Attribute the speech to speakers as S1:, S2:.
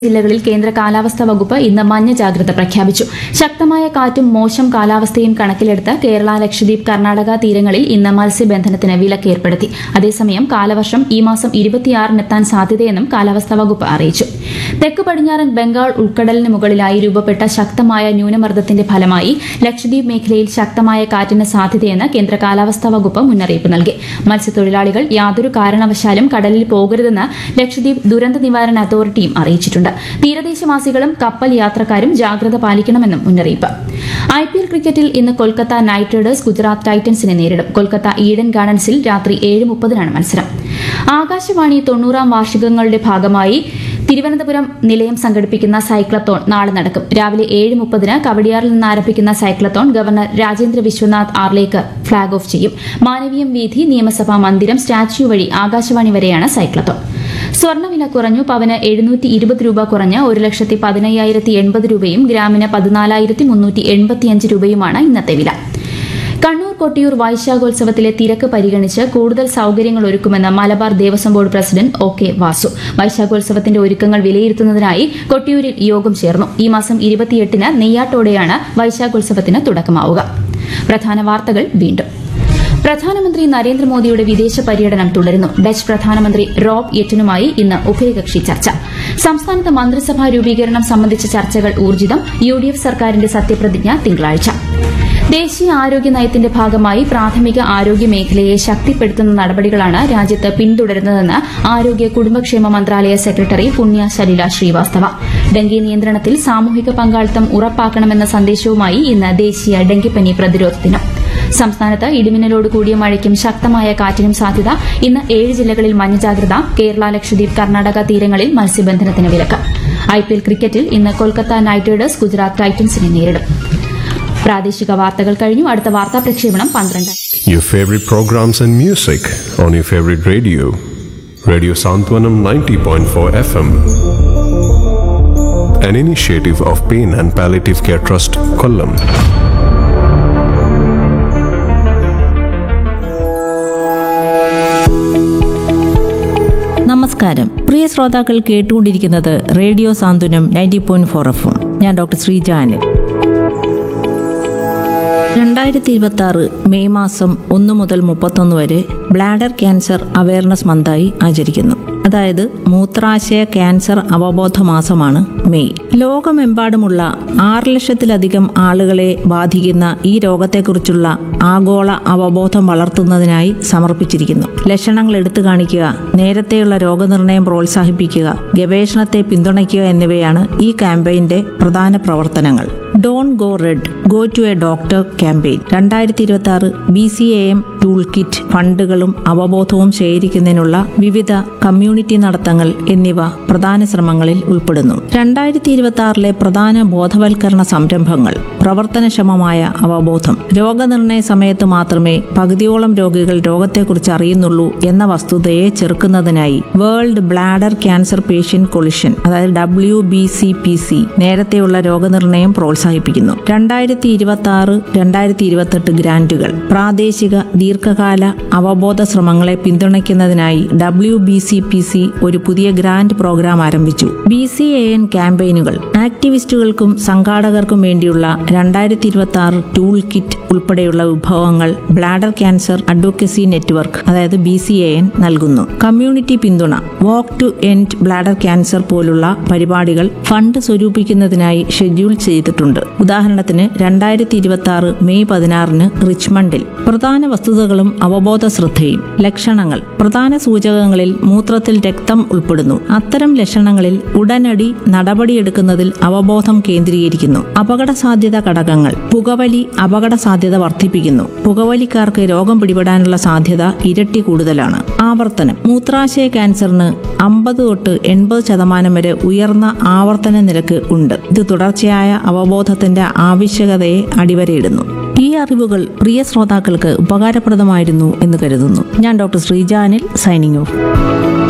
S1: ജില്ലകളിൽ കേന്ദ്ര കാലാവസ്ഥാ വകുപ്പ് ഇന്ന് മഞ്ഞ ജാഗ്രത പ്രഖ്യാപിച്ചു ശക്തമായ കാറ്റും മോശം കാലാവസ്ഥയും കണക്കിലെടുത്ത് കേരള ലക്ഷദ്വീപ് കർണാടക തീരങ്ങളിൽ ഇന്ന് മത്സ്യബന്ധനത്തിന് വിലക്ക് ഏർപ്പെടുത്തി അതേസമയം കാലവർഷം ഈ മാസം ഇരുപത്തിയാറിനെത്താൻ സാധ്യതയെന്നും കാലാവസ്ഥാ വകുപ്പ് അറിയിച്ചു തെക്ക് പടിഞ്ഞാറൻ ബംഗാൾ ഉൾക്കടലിന് മുകളിലായി രൂപപ്പെട്ട ശക്തമായ ന്യൂനമർദ്ദത്തിന്റെ ഫലമായി ലക്ഷദ്വീപ് മേഖലയിൽ ശക്തമായ കാറ്റിന് സാധ്യതയെന്ന് കേന്ദ്ര കാലാവസ്ഥാ വകുപ്പ് മുന്നറിയിപ്പ് നൽകി മത്സ്യത്തൊഴിലാളികൾ യാതൊരു കാരണവശാലും കടലിൽ പോകരുതെന്ന് ലക്ഷദ്വീപ് ദുരന്ത നിവാരണ അതോറിറ്റിയും അറിയിച്ചിട്ടുണ്ട് തീരദേശവാസികളും കപ്പൽ യാത്രക്കാരും ജാഗ്രത പാലിക്കണമെന്നും മുന്നറിയിപ്പ് ഐ പി എൽ ക്രിക്കറ്റിൽ ഇന്ന് കൊൽക്കത്ത നൈറ്റ് റൈഡേഴ്സ് ഗുജറാത്ത് ടൈറ്റൻസിനെ നേരിടും കൊൽക്കത്ത ഈഡൻ ഗാർഡൻസിൽ രാത്രി ഏഴ് മുപ്പതിനാണ് മത്സരം ആകാശവാണി തൊണ്ണൂറാം വാർഷികങ്ങളുടെ ഭാഗമായി തിരുവനന്തപുരം നിലയം സംഘടിപ്പിക്കുന്ന സൈക്ലത്തോൺ നാളെ നടക്കും രാവിലെ ഏഴ് മുപ്പതിന് കവടിയാറിൽ നിന്ന് ആരംഭിക്കുന്ന cyclathon governor Rajendra Vishwanath Arlekar flag off ചെയ്യും മാനവീയം വീഥി നിയമസഭാ മന്ദിരം സ്റ്റാച്യു വഴി ആകാശവാണി വരെയാണ് സൈക്ലത്തോൺ സ്വർണ്ണവില കുറഞ്ഞു പവന് എഴുന്നൂറ്റി ഇരുപത് രൂപ കുറഞ്ഞ് ഒരു ലക്ഷത്തി പതിനയ്യായിരത്തി എൺപത് രൂപയും ഗ്രാമിന് പതിനാലായിരത്തി മുന്നൂറ്റി എൺപത്തിയഞ്ച് രൂപയുമാണ് ഇന്നത്തെ വില കണ്ണൂർ കൊട്ടിയൂർ വൈശാഖോത്സവത്തിലെ തിരക്ക് പരിഗണിച്ച് കൂടുതൽ സൌകര്യങ്ങൾ ഒരുക്കുമെന്ന് Malabar Devaswom board president O K Vasu വൈശാഖോത്സവത്തിന്റെ ഒരുക്കങ്ങൾ വിലയിരുത്തുന്നതിനായി കൊട്ടിയൂരിൽ യോഗം ചേർന്നു ഈ മാസം ഇരുപത്തിയെട്ടിന് നെയ്യാട്ടോടെയാണ് വൈശാഖോത്സവത്തിന് തുടക്കമാവുക പ്രധാന വാർത്തകൾ വീണ്ടും പ്രധാനമന്ത്രി നരേന്ദ്രമോദിയുടെ വിദേശ പര്യടനം തുടരുന്നു ഡച്ച് പ്രധാനമന്ത്രി റോബ് യെറ്റനുമായി ഇന്ന് ഉഭയകക്ഷി ചർച്ച സംസ്ഥാനത്ത് മന്ത്രിസഭാ രൂപീകരണം സംബന്ധിച്ച ചർച്ചകൾ ഊർജിതം യു ഡി എഫ് സർക്കാരിന്റെ സത്യപ്രതിജ്ഞ തിങ്കളാഴ്ച ദേശീയ ആരോഗ്യ നയത്തിന്റെ ഭാഗമായി പ്രാഥമിക ആരോഗ്യ മേഖലയെ ശക്തിപ്പെടുത്തുന്ന നടപടികളാണ് രാജ്യത്ത് പിന്തുടരുന്നതെന്ന് ആരോഗ്യ കുടുംബക്ഷേമ മന്ത്രാലയ സെക്രട്ടറി പുണ്യ സലില ശ്രീവാസ്തവ ഡെങ്കി നിയന്ത്രണത്തിൽ സാമൂഹിക പങ്കാളിത്തം ഉറപ്പാക്കണമെന്ന സന്ദേശവുമായി ഇന്ന് ദേശീയ ഡെങ്കിപ്പനി പ്രതിരോധ ദിനം സംസ്ഥാനത്ത് ഇടിമിന്നലോട് കൂടിയ മഴയ്ക്കും ശക്തമായ കാറ്റിനും സാധ്യത ഇന്ന് ഏഴ് ജില്ലകളിൽ മഞ്ഞ ജാഗ്രത കേരള ലക്ഷദ്വീപ് കർണാടക തീരങ്ങളിൽ മത്സ്യബന്ധനത്തിന് വിലക്ക് ഐപിഎൽ ക്രിക്കറ്റിൽ ഇന്ന് കൊൽക്കത്ത നൈറ്റ് റൈഡേഴ്സ് ഗുജറാത്ത് ടൈറ്റൻസിനെ നേരിടും പ്രാദേശിക വാർത്തകൾ കഴിഞ്ഞു അടുത്ത വാർത്താ പ്രക്ഷേപണം പന്ത്രണ്ട്
S2: Your favorite programs and music on your favorite radio. Radio Santwanam 90.4 FM. An initiative of Pain and Palliative Care Trust, Kollam.
S3: നമസ്കാരം പ്രിയ ശ്രോതാക്കൾ കേട്ടുകൊണ്ടിരിക്കുന്നത് radio Santhwanam ninety point four F ഞാൻ ഡോക്ടർ ശ്രീജാനിൽ രണ്ടായിരത്തി ഇരുപത്തി ആറ് മെയ് മാസം ഒന്ന് മുതൽ മുപ്പത്തൊന്ന് വരെ ബ്ലാഡർ ക്യാൻസർ അവയർനെസ് മന്തായി ആചരിക്കുന്നു അതായത് മൂത്രാശയ ക്യാൻസർ അവബോധ മാസമാണ് മെയ് ലോകമെമ്പാടുമുള്ള ആറ് ലക്ഷത്തിലധികം ആളുകളെ ബാധിക്കുന്ന ഈ രോഗത്തെക്കുറിച്ചുള്ള ആഗോള അവബോധം വളർത്തുന്നതിനായി സമർപ്പിച്ചിരിക്കുന്നു ലക്ഷണങ്ങൾ എടുത്തു കാണിക്കുക നേരത്തെയുള്ള രോഗനിർണയം പ്രോത്സാഹിപ്പിക്കുക ഗവേഷണത്തെ പിന്തുണയ്ക്കുക എന്നിവയാണ് ഈ ക്യാമ്പയിന്റെ പ്രധാന പ്രവർത്തനങ്ങൾ don't go red go to a doctor campaign രണ്ടായിരത്തി ഇരുപത്തി ആറ് B C A M toolkit ഫണ്ടുകളും അവബോധവും ശേഖരിക്കുന്നതിനുള്ള വിവിധ കമ്മ്യൂണിറ്റി നടത്തങ്ങൾ എന്നിവ പ്രധാന ശ്രമങ്ങളിൽ ഉൾപ്പെടുന്നു രണ്ടായിരത്തി ഇരുപത്തി ആറിലെ പ്രധാന ബോധവൽക്കരണ സംരംഭങ്ങൾ പ്രവർത്തനക്ഷമമായ അവബോധം രോഗനിർണയ സമയത്ത് മാത്രമേ പകുതിയോളം രോഗികൾ രോഗത്തെക്കുറിച്ച് അറിയുന്നുള്ളൂ എന്ന വസ്തുതയെ ചെറുക്കുന്നതിനായി world bladder cancer patient coalition അതായത് W B C P C നേരത്തെയുള്ള രോഗനിർണയം പ്രോത്സാഹിപ്പിക്കുന്നു രണ്ടായിരത്തി ഇരുപത്തി ആറ് രണ്ടായിരത്തി ഇരുപത്തെട്ട് ഗ്രാന്റുകൾ പ്രാദേശിക ദീർഘകാല അവബോധ ശ്രമങ്ങളെ പിന്തുണയ്ക്കുന്നതിനായി W B C P C ഒരു പുതിയ ഗ്രാന്റ് പ്രോഗ്രാം ആരംഭിച്ചു ബി സി എ എൻ ക്യാമ്പയിനുകൾ ആക്ടിവിസ്റ്റുകൾക്കും സംഘാടകർക്കും വേണ്ടിയുള്ള രണ്ടായിരത്തി ഇരുപത്തി ആറ് ടൂൾ കിറ്റ് ഉൾപ്പെടെയുള്ള വിഭവങ്ങൾ ബ്ലാഡർ ക്യാൻസർ അഡ്വക്കസി നെറ്റ്വർക്ക് അതായത് ബി സി എ എൻ നൽകുന്നു കമ്മ്യൂണിറ്റി പിന്തുണ walk to end bladder cancer പോലുള്ള പരിപാടികൾ ഫണ്ട് സ്വരൂപിക്കുന്നതിനായി ഷെഡ്യൂൾ ചെയ്തിട്ടുണ്ട് ഉദാഹരണത്തിന് രണ്ടായിരത്തി ഇരുപത്തി ആറ് മെയ് പതിനാറിന് റിച്ച്മണ്ടിൽ പ്രധാന വസ്തുതകളും അവബോധ ശ്രദ്ധയും ലക്ഷണങ്ങൾ പ്രധാന സൂചകങ്ങളിൽ മൂത്രത്തിൽ രക്തം ഉൾപ്പെടുന്നു അത്തരം ലക്ഷണങ്ങളിൽ ഉടനടി നടപടിയെടുക്കുന്നതിൽ അവബോധം കേന്ദ്രീകരിക്കുന്നു അപകട സാധ്യത ഘടകങ്ങൾ പുകവലി അപകട സാധ്യത വർദ്ധിപ്പിക്കുന്നു പുകവലിക്കാർക്ക് രോഗം പിടിപെടാനുള്ള സാധ്യത ഇരട്ടി കൂടുതലാണ് ആവർത്തനം മൂത്രാശയ ക്യാൻസറിന് അമ്പത് തൊട്ട് എൺപത് ശതമാനം വരെ ഉയർന്ന ആവർത്തന നിരക്ക് ഉണ്ട് ഇത് തുടർച്ചയായ അവബോധത്തിന്റെ ആവശ്യകതയെ അടിവരയിടുന്നു ഈ അറിവുകൾ പ്രിയ ശ്രോതാക്കൾക്ക് ഉപകാരപ്രദമായിരുന്നു എന്ന് കരുതുന്നു ഞാൻ ഡോക്ടർ ശ്രീജാനിൽ സൈനിങ് ഓഫ്